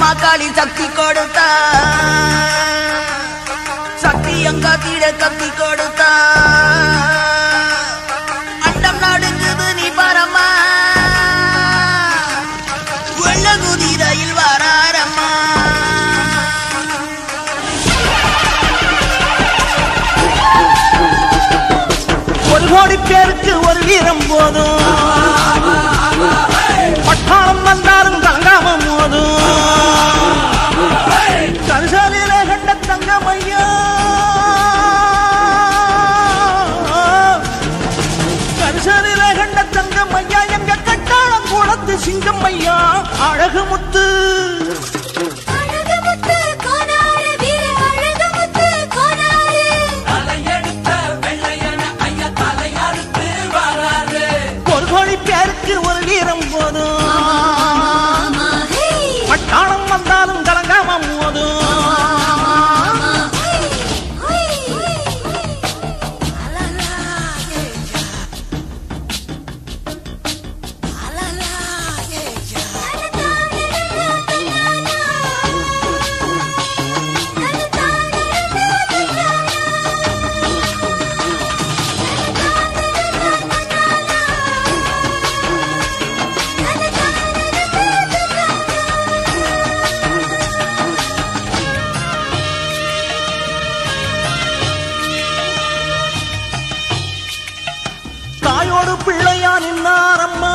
மாகாளி சக்தி கொடுத்தா சக்தி எங்க தீட கத்தி கொடுத்தா அண்டம் நடுங்குது நீ பரமா வெள்ள குதிரையில் வராரம்மா ஒரு கோடி பேருக்கு ஒரு வீரம் போதும் பட்டாளம் வந்தாலும் கலங்காம போதும் கரிசாலையில கண்ட தங்கமையா கரிசாலையில கண்ட தங்கமையா எங்க கட்டாளம் குளத்து சிங்கம்மையா அழகு முத்து அழகுமுத்து கோனாரு வீர அழகுமுத்து கோனாரு ஒரு கோடி பேருக்கு ஒரு வீரம் போதும் மாமா ஹே பட்டாளம் வந்தாலும் கலங்காம போதும் மாமா ஹே ஹே அலலா அலலா தாயோடு பிள்ளையா நின்னாரம்மா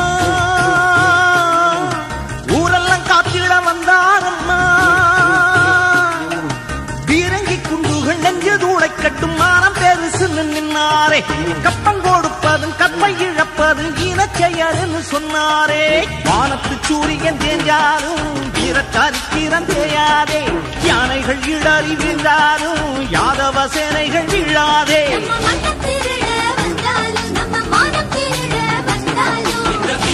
ஊரெல்லாம் காத்திட வந்தாரம்மா பீரங்கி குண்டுகள் நெஞ்சு தூளை கட்டும் மானம் பெருசு நின்னாரே கப்பம் கொடுப்பதும் கப்பை இழப்பதும் இனச்செயல்னு சொன்னாரே வானத்து சூரியன் தேஞ்சாலும் வீரக்காரிக்கிறம் தேயாதே யானைகள் இடறி வீழ்ந்தாலும் யாதவ சேனைகள் வீழாதே நம்ம மனம் திருட வந்தாலும் நம்ம மானம் திருட வந்தாலும்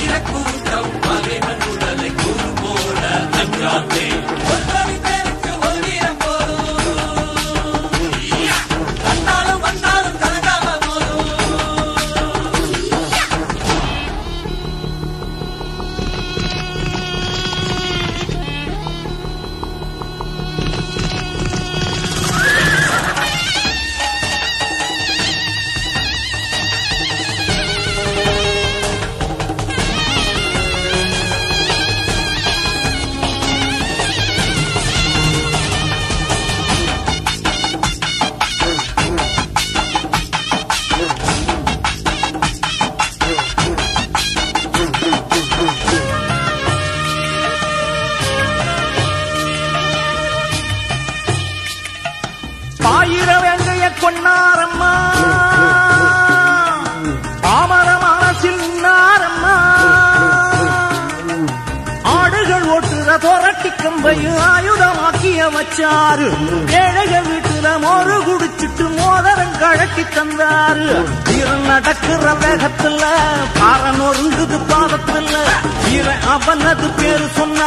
ஆயிர வேங்கைய கொண்டாரம்மா பாமர மனசில் நின்னாரம்மா ஆடுகள் ஓட்டுற தொரட்டி கம்பையும் ஆயுதமாக்கிய வச்சாரு ஏழைக வீட்டுல மோரு குடிச்சிட்டு மோதரம் கழட்டி தந்தாரு வீரன் நடக்கிற வேகத்துல பாரன் ஒருங்குது பாதத்துல வீரன் அவனது பேரு சொன்ன